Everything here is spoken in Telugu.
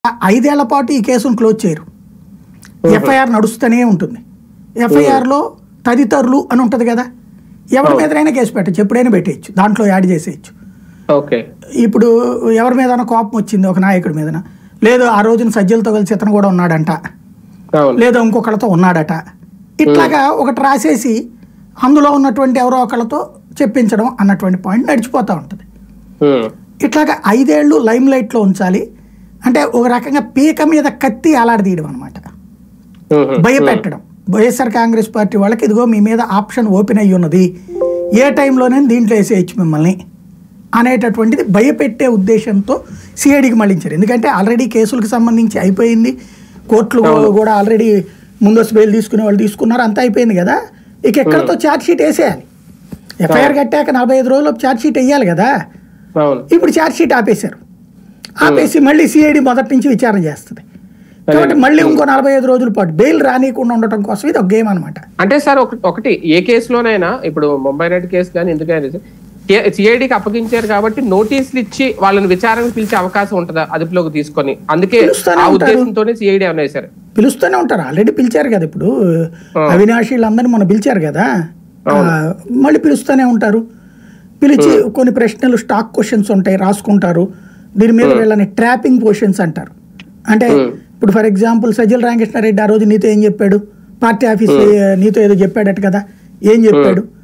ఐదేళ్ల పాటు ఈ కేసును క్లోజ్ చేయరు ఎఫ్ఐఆర్ నడుస్తూనే ఉంటుంది ఎఫ్ఐఆర్లో తదితరులు అని ఉంటుంది కదా ఎవరి మీదైనా కేసు పెట్టచ్చు ఎప్పుడైనా పెట్టేయచ్చు దాంట్లో యాడ్ చేసేయచ్చు ఓకే ఇప్పుడు ఎవరి మీదైనా కోపం వచ్చింది ఒక నాయకుడి మీదన లేదు ఆ రోజున సజ్జలతో కలిసి ఇతను కూడా ఉన్నాడంట అవును లేదా ఇంకొకళ్ళతో ఉన్నాడట ఇట్లాగా ఒకటి రాసేసి అందులో ఉన్నటువంటి ఎవరో ఒకళ్ళతో చెప్పించడం అన్నటువంటి పాయింట్ నడిచిపోతూ ఉంటుంది ఉమ్. ఇట్లాగా ఐదేళ్లు లైమ్ లైట్లో ఉంచాలి అంటే ఒక రకంగా పీక మీద కత్తి అలాడదీయడం అనమాట ఉమ్. భయపెట్టడం వైఎస్ఆర్ కాంగ్రెస్ పార్టీ వాళ్ళకి ఇదిగో మీ మీద ఆప్షన్ ఓపెన్ అయ్యి ఉన్నది ఏ టైంలోనే దీంట్లో వేసేయచ్చు మిమ్మల్ని అనేటటువంటిది భయపెట్టే ఉద్దేశంతో సిఐడికి మళ్ళించారు ఎందుకంటే ఆల్రెడీ కేసులకు సంబంధించి అయిపోయింది కోర్టులు కూడా ఆల్రెడీ ముందస్తు బెయిల్ తీసుకునే వాళ్ళు తీసుకున్నారు అంతా అయిపోయింది కదా ఇక ఎక్కడితో ఛార్జ్ షీట్ వేసేయాలి ఎఫ్ఐఆర్ కట్టాక నలభై ఐదు రోజుల్లో ఛార్జ్ షీట్ వేయాలి కదా అవును ఇప్పుడు ఛార్జ్ షీట్ ఆపేశారు ఆపేసి మళ్ళీ సిఐడి మొదటి నుంచి విచారణ చేస్తుంది కాబట్టి మళ్ళీ ఇంకో నలభై ఐదు రోజుల పాటు బెయిల్ రానియకుండా ఉండటం కోసం ఇది ఒక గేమ్ అనమాట అంటే సార్ ఒక- ఒకటి ఏ కేసులోనైనా ఇప్పుడు ముంబై నైట్ కేసు కానీ ఎందుకైనా సిఐడికి అప్పగించారు కాబట్టి నోటీసులు ఇచ్చి వాళ్ళని విచారణకు పిలిచే అవకాశం ఉంటుందా అదుపులోకి తీసుకొని అందుకే పిలుస్తూనే ఆ ఉంటారు. ఉద్దేశంతోనే సిఐడి ఏమైనా వేశారు పిలుస్తూనే ఉంటారు ఆల్రెడీ పిలిచారు కదా ఇప్పుడు అవినాష్ వీళ్ళందరినీ మనం పిలిచారు కదా ఆ, మళ్ళీ పిలుస్తూనే ఉంటారు పిలిచి కొన్ని ప్రశ్నలు స్టాక్ క్వశ్చన్స్ ఉంటాయి రాసుకుంటారు దీని మీద వీళ్ళని ట్రాపింగ్ క్వశ్చన్స్ అంటారు అంటే ఇప్పుడు ఫర్ ఎగ్జాంపుల్ సజ్జల రామకృష్ణారెడ్డి ఆ రోజు నీతో ఏం చెప్పాడు పార్టీ ఆఫీస్ నీతో ఏదో చెప్పాడట కదా ఏం చెప్పాడు